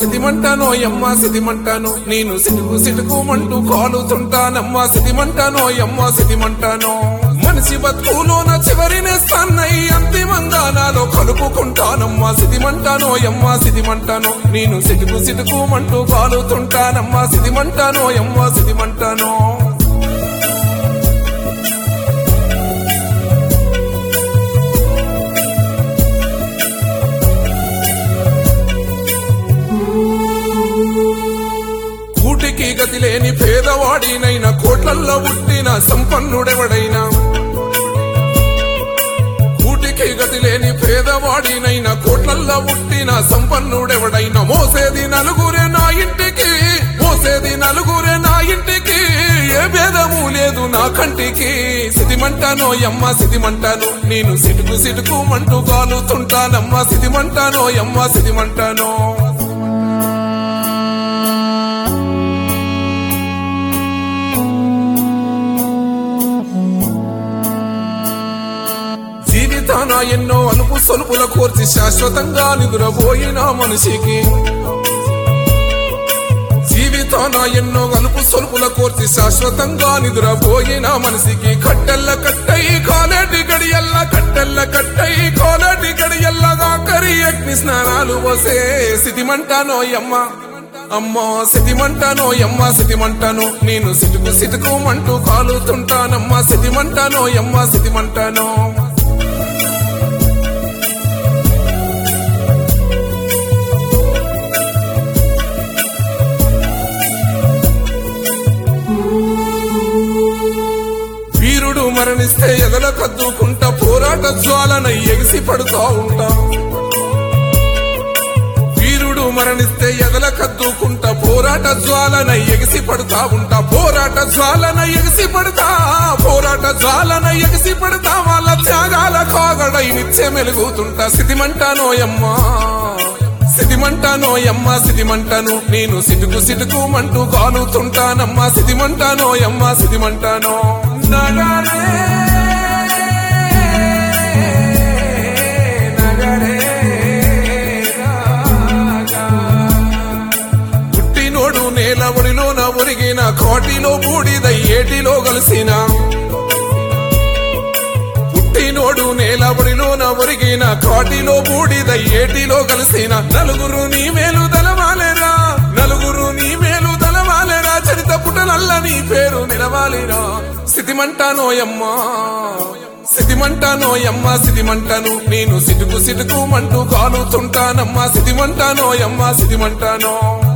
సిదిమంటానో యమ్మ సిదిమంటాను నేను సిటుకు సిటుకుమంటూ కాలుతుంటానమ్మా సిదిమంటానో యమ్మ సిదిమంటానో మనిషి బతుకులోన చివరి నేస్తాన్నై అంతిమంగా నాలో కలుపుకుంటానమ్మా సిదిమంటానో యమ్మ సిదిమంటాను నేను సిటుకు సిటుకుమంటూ కాలుతుంటానమ్మా సిదిమంటానో యమ్మ సిదిమంటానో కూటికి గతి లేని పేదవాడినైనా కోట్లల్లో పుట్టిన సంపన్నుడెవడైనా కూటికి గతి లేని పేదవాడినైనా కోట్లల్లో పుట్టిన సంపన్నుడెవడైనా మోసేది నలుగురే నా ఇంటికి మోసేది నలుగురే నా ఇంటికి ఏ భేదము లేదు నా కంటికి సిదిమంటానో యమ్మ సిదిమంటాను నేను సిటుకు సిటుకు మంటూ కాలుతుంటానమ్మా సిదిమంటానో యమ్మ సిదిమంటానో జీవితాన ఎన్నో అనుపు సొలుపుల కోర్చి శాశ్వతంగా నిదురబోయిన మనిషికి జీవితాన ఎన్నో అలుపు సొలుపుల కోర్చి శాశ్వతంగా నిదురబోయిన మనిషికి కట్టెల్ల కట్టై కాలేటి గడియల్ల కట్టెల్ల కట్టై కాలేటి గడియల్లగా కరి అగ్ని స్నానాలు వసే సిదిమంటానో యమ్మ అమ్మో సిదిమంటానో యమ్మ సిదిమంటాను నేను సిటుకు సిటుకుమంటూ కాలుతుంటానమ్మా సిదిమంటానో యమ్మ సిదిమంటానో వీరుడు మరణిస్తే ఎదల కద్దుకుంటా పోరాట జ్వాలన ఎగిసి పడుతా ఉంటా వీరుడు మరణిస్తే ఎదల కద్దుకుంటా పోరాట జ్వాలన ఎగిసి పడుతా ఉంటా పోరాట జ్వాలన ఎగిసి పడతా పోరాట జ్వాలన ఎగిసి పడతా వాళ్ళ త్యాగాల కాగడై నిత్య మెలుగుతుంటా సిదిమంటానో యమ్మా సిదిమంటానో యమ్మ సిదిమంటాను నేను సిటుకు సిటుకుమంటూ కాలుతుంటానమ్మా సిదిమంటానో యమ్మ సిదిమంటానో నగరే నగరే రాగా. పుట్టినోడు నేల ఒడిలోన ఒరిగిన కోటిలో బూడిద ఏటిలో కలిసిన పుట్టినోడు నేల ఒడిలోన ఒరిగిన కాటిలో బూడిద ఏటిలో కలిసిన నలుగురు నీ మేలు తలవాలేరా నలుగురు నీ మేలు తలవాలేరా చరిత పుటనల్ల నీ పేరు నిలవాలిరా సితిమంటానో యమ్మా సితిమంటానో యమ్మ సితిమంటాను నేను సిటుకు సిటుకు మంటూ కాలుతుంటానమ్మా సితిమంటానో యమ్మ సితిమంటానో